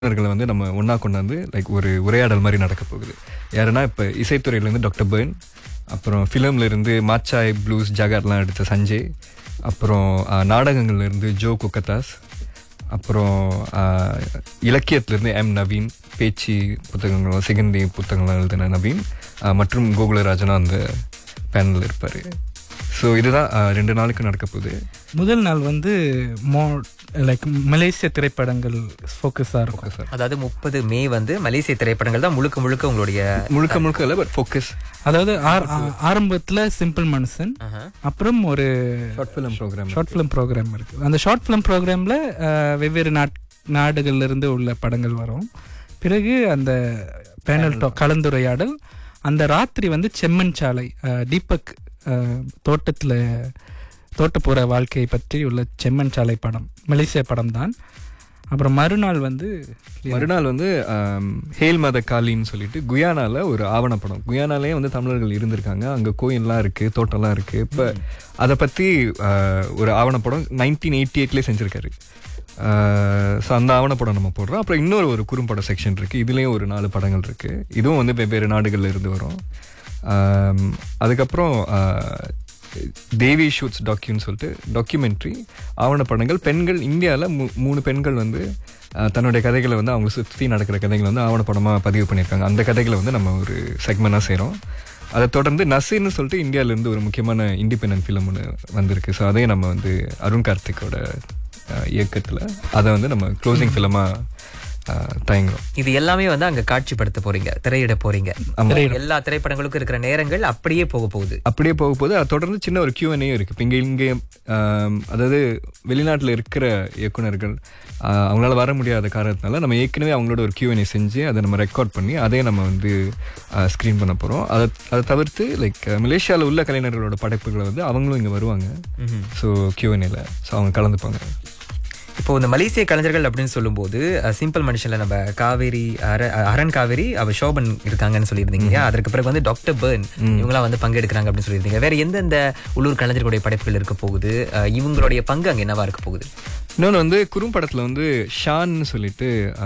இயக்குனர்களை வந்து நம்ம ஒன்றா கொண்டாந்து லைக் ஒரு உரையாடல் மாதிரி நடக்க போகுது யாருன்னா இப்போ இசைத்துறையிலேருந்து டாக்டர் பேர்ன் அப்புறம் ஃபிலிம்ல இருந்து மாச்சாய் ப்ளூஸ் ஜாகார்லாம் எடுத்த சஞ்சய் அப்புறம் ஆஹ், நாடகங்கள்ல இருந்து ஜோ குக்கதாஸ் அப்புறம் ஆஹ், இலக்கியத்திலிருந்து எம் நவீன் பேச்சு புத்தகங்களும் சிகந்தி புத்தகங்களும் எழுதின நவீன் ஆஹ், மற்றும் கோகுலராஜனும் அந்த பேனலில் இருப்பார் ஸோ இதுதான் ஆஹ், ரெண்டு நாளுக்கு நடக்க போகுது முதல் நாள் வந்து மோ லைக் மலேசிய திரைப்படங்கள் ஃபோக்கஸாக இருக்கும் ஓகே சார் அதாவது முப்பது மே வந்து மலேசிய திரைப்படங்கள் தான் முழுக்க முழுக்க உங்களுடைய முழுக்க முழுக்க இல்லை பட் ஃபோக்கஸ் அதாவது ஆர்- ஆ- ஆரம்பத்துல சிம்பிள் மனுஷன் ஆஹா. அப்புறம் ஒரு short film programme short film programme இருக்கு அந்த ஷார்ட் ஃபிலிம் ப்ரோக்ராம்ல வெவ்வேறு நாட் நாடுகள்ல இருந்து உள்ள படங்கள் வரும் பிறகு அந்த பேனல் டாக் கலந்துரையாடல் அந்த ராத்திரி வந்து செம்மன் சாலை அஹ், தீபக் அஹ், தோட்டத்துல தோட்டப்புற வாழ்க்கையை பற்றி உள்ள செம்மன் சாலை படம் மலேசிய படம் தான் அப்புறம் மறுநாள் வந்து மறுநாள் வந்து ஆம், ஹேல் மத காலின்னு சொல்லிட்டு குயானால ஒரு ஆவணப்படம் குயானாலே வந்து தமிழர்கள் இருந்திருக்காங்க அங்கே கோயில்லாம் இருக்கு தோட்டம்லாம் இருக்கு இப்போ அதை பற்றி ஒரு ஆவணப்படம் நைன்டீன் எயிட்டி எயிட்லேயே செஞ்சுருக்காரு ஸோ அந்த ஆவணப்படம் நம்ம போடுறோம் அப்புறம் இன்னொரு ஒரு குறும்பட செக்ஷன் இருக்கு இதுலேயும் ஒரு நாலு படங்கள் இருக்கு இதுவும் வந்து வெவ்வேறு நாடுகள்ல இருந்து வரும் ஆம், அதுக்கப்புறம் ஆ, தேவி ஷூட்ஸ் டாக்யூன்னு சொல்லிட்டு டாக்குமெண்ட்ரி ஆவணப்படங்கள் பெண்கள் இந்தியாவில் மூ மூணு பெண்கள் வந்து அஹ், தன்னுடைய கதைகளை வந்து அவங்க சுற்றி நடக்கிற கதைகளை வந்து ஆவணப்படமாக பதிவு பண்ணியிருக்காங்க அந்த கதைகளை வந்து நம்ம ஒரு செக்மெண்டாக செய்கிறோம் அதை தொடர்ந்து நசீர்னு சொல்லிட்டு இந்தியாவிலேருந்து ஒரு முக்கியமான இண்டிபெண்டன்ட் ஃபிலிம் ஒன்று வந்திருக்கு ஸோ அதையும் நம்ம வந்து அருண் கார்த்திக்கோட இயக்கத்தில் அதை வந்து நம்ம க்ளோசிங் ஃபிலிமாக தயங்குறோம் இது எல்லாமே வந்து அங்க காட்சிப்படுத்த போறீங்க திரையிட போறீங்க ஆமா. எல்லா திரைப்படங்களுக்கும் இருக்கிற நேரங்கள் அப்படியே போக போகுது அப்படியே போக போது அதை தொடர்ந்து சின்ன ஒரு கியூஎன்ஏ இருக்கு இப்போ இங்கே இங்கே ஆம், அதாவது வெளிநாட்டில் இருக்கிற இயக்குனர்கள் ஆ, அவங்களால வர முடியாத காரணத்தினால நம்ம ஏற்கனவே அவங்களோட ஒரு கியூஎன்ஏ செஞ்சு அதை நம்ம ரெக்கார்ட் பண்ணி அதையே நம்ம வந்து ஸ்க்ரீன் பண்ண போகிறோம் அதை அதை தவிர்த்து லைக் மலேசியாவில் உள்ள கலைஞர்களோட படைப்புகளை வந்து அவங்களும் இங்கே வருவாங்க ம்ஹும். ஸோ கியூஎன்ஏல ஸோ அவங்க கலந்துப்பாங்க இப்போ இந்த மலேசிய கலைஞர்கள் அப்படின்னு சொல்லும்போது அஹ், சிம்பிள் மனுஷன்ல நம்ம காவேரி அர அரண் காவேரி அவ சோபன் இருக்காங்கன்னு சொல்லியிருந்தீங்க இல்லையா அதற்கு பிறகு வந்து டாக்டர் பேர்ன் இவங்களாம் வந்து பங்கெடுக்கிறாங்க அப்படின்னு சொல்லியிருந்தீங்க வேற எந்தெந்த உள்ளூர் கலைஞர்களுடைய படைப்புகள் இருக்க போகுது அஹ், இவங்களுடைய பங்கு அங்க என்னவா இருக்க போகுது இன்னொன்று வந்து குறும்படத்தில் வந்து ஷான்னு சொல்லிட்டு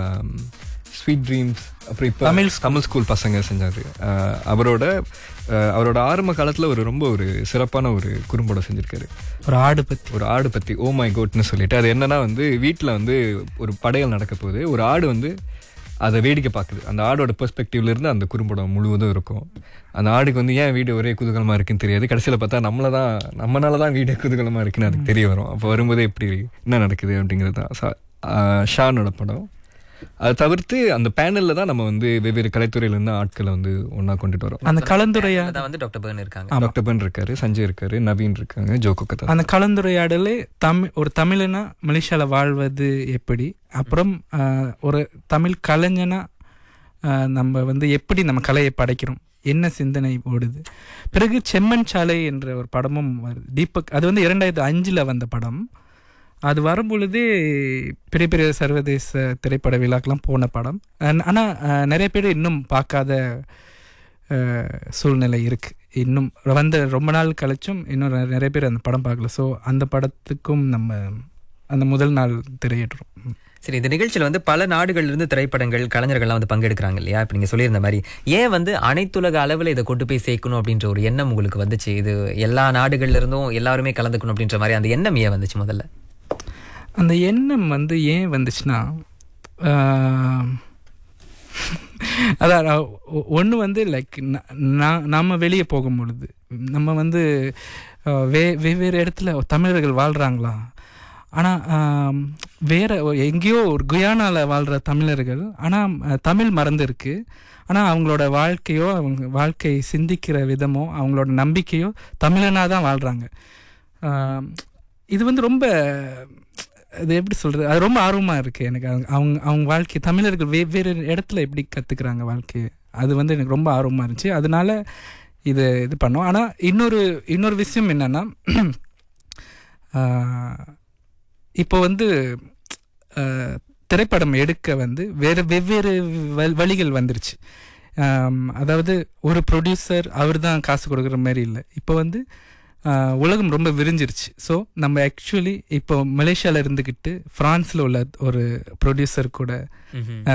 ஸ்வீட் ட்ரீம்ஸ் அப்புறம் இப்போ தமிழ் தமிழ் ஸ்கூல் பசங்க செஞ்சாரு ஆஹ் அவரோட ஆஹ் அவரோட ஆரம்ப காலத்தில் ஒரு ரொம்ப ஒரு சிறப்பான ஒரு குறும்படம் செஞ்சிருக்காரு ஒரு ஆடு பத்தி ஒரு ஆடு பற்றி ஓ மை கோட்னு சொல்லிட்டு அது என்னன்னா வந்து வீட்டில் வந்து ஒரு படையல் நடக்க போகுது ஒரு ஆடு வந்து அதை வேடிக்கை பார்க்குது அந்த ஆடோட பெர்ஸ்பெக்டிவ்ல இருந்து அந்த குறும்படம் முழுவதும் இருக்கும் அந்த ஆடுக்கு வந்து ஏன் வீடு ஒரே குதூகலமாக இருக்குன்னு தெரியாது கடைசியில் பார்த்தா நம்மள தான் நம்மனால தான் வீடு குதூகலமாக இருக்குன்னு அதுக்கு தெரிய வரும் அப்போ வரும்போது எப்படி என்ன நடக்குது அப்படிங்கிறது தான் சா- ஆஹ் ஷானோட படம் அதை தவிர்த்து அந்த பேனலில் தான் நம்ம வந்து வெவ்வேறு கலைத்துறையிலேருந்து ஆட்களை வந்து ஒன்றா கொண்டுட்டு வரோம் அந்த கலந்துரையா அதான் வந்து டாக்டர் பேர்ன் இருக்காங்க டாக்டர் பென் இருக்காரு சஞ்சய் இருக்காரு நவீன் இருக்காங்க ஜோ குக்கதா அந்த கலந்துரையாடலே தமிழ் ஒரு தமிழனா மலேசியால வாழ்வது எப்படி அப்புறம் ஆஹ், ஒரு தமிழ் கலைஞனா ஆஹ், நம்ம வந்து எப்படி நம்ம கலையை படைக்கிறோம் என்ன சிந்தனை ஓடுது பிறகு செம்மன் சாலை என்ற ஒரு படமும் வருது தீபக் அது வந்து இரண்டாயிரத்து அஞ்சில் வந்த படம் அது வரும்பொழுதே பெரிய பெரிய சர்வதேச திரைப்பட விழாக்கெல்லாம் போன படம் ஆனால் நிறைய பேர் இன்னும் பார்க்காத அஹ், சூழ்நிலை இருக்கு இன்னும் வந்த ரொம்ப நாள் கழிச்சும் இன்னும் நிறைய- நிறைய பேர் அந்த படம் பார்க்கல ஸோ அந்த படத்துக்கும் நம்ம அந்த முதல் நாள் திரையிடுறோம் சரி இந்த நிகழ்ச்சியில வந்து பல நாடுகள்ல இருந்து திரைப்படங்கள் கலைஞர்கள்லாம் வந்து பங்கெடுக்கிறாங்க இல்லையா இப்ப நீங்க சொல்லியிருந்த மாதிரி ஏன் வந்து அனைத்துலக அளவுல இதை கொண்டு போய் சேர்க்கணும் அப்படின்ற ஒரு எண்ணம் உங்களுக்கு வந்துச்சு இது எல்லா நாடுகள்ல இருந்தும் எல்லாருமே கலந்துக்கணும் அப்படின்ற மாதிரி அந்த எண்ணம் ஏன் வந்துச்சு முதல்ல அந்த எண்ணம் வந்து ஏன் வந்துச்சுன்னா ஆஹ், அதான் ஒன்று வந்து லைக் நாம் வெளியே போகும் பொழுது நம்ம வந்து ஆஹ், வே வெவ்வேறு இடத்துல தமிழர்கள் வாழ்கிறாங்களா ஆனால் வேற ஒரு- எங்கேயோ ஒரு குயானாவில் வாழ்கிற தமிழர்கள் ஆனால் தமிழ் மறந்து இருக்கு ஆனால் அவங்களோட வாழ்க்கையோ அவங்க வாழ்க்கை சிந்திக்கிற விதமோ அவங்களோட நம்பிக்கையோ தமிழனாக தான் வாழ்கிறாங்க இது வந்து ரொம்ப அது எப்படி சொல்கிறது அது ரொம்ப ஆர்வமாக இருக்குது எனக்கு அவங்க- அவங்க அவங்க வாழ்க்கை தமிழர்கள் வெவ்வேறு இடத்துல எப்படி கற்றுக்குறாங்க வாழ்க்கையை அது வந்து எனக்கு ரொம்ப ஆர்வமாக இருந்துச்சு அதனால இது இது பண்ணோம் ஆனால் இன்னொரு இன்னொரு விஷயம் என்னென்னா இப்போ வந்து ஆஹ், திரைப்படம் எடுக்க வந்து வேறு வெவ்வேறு வ- வழிகள் வந்துருச்சு ஆம், அதாவது ஒரு ப்ரொடியூசர் அவர் தான் காசு கொடுக்குற மாதிரி இல்லை இப்போ வந்து ஆஹ், உலகம் ரொம்ப விரிஞ்சிருச்சு ஸோ நம்ம ஆக்சுவலி இப்போ மலேசியாவில் இருந்துக்கிட்டு ஃப்ரான்ஸில் உள்ள ஒரு ப்ரொடியூசர் கூட ம்ஹும்.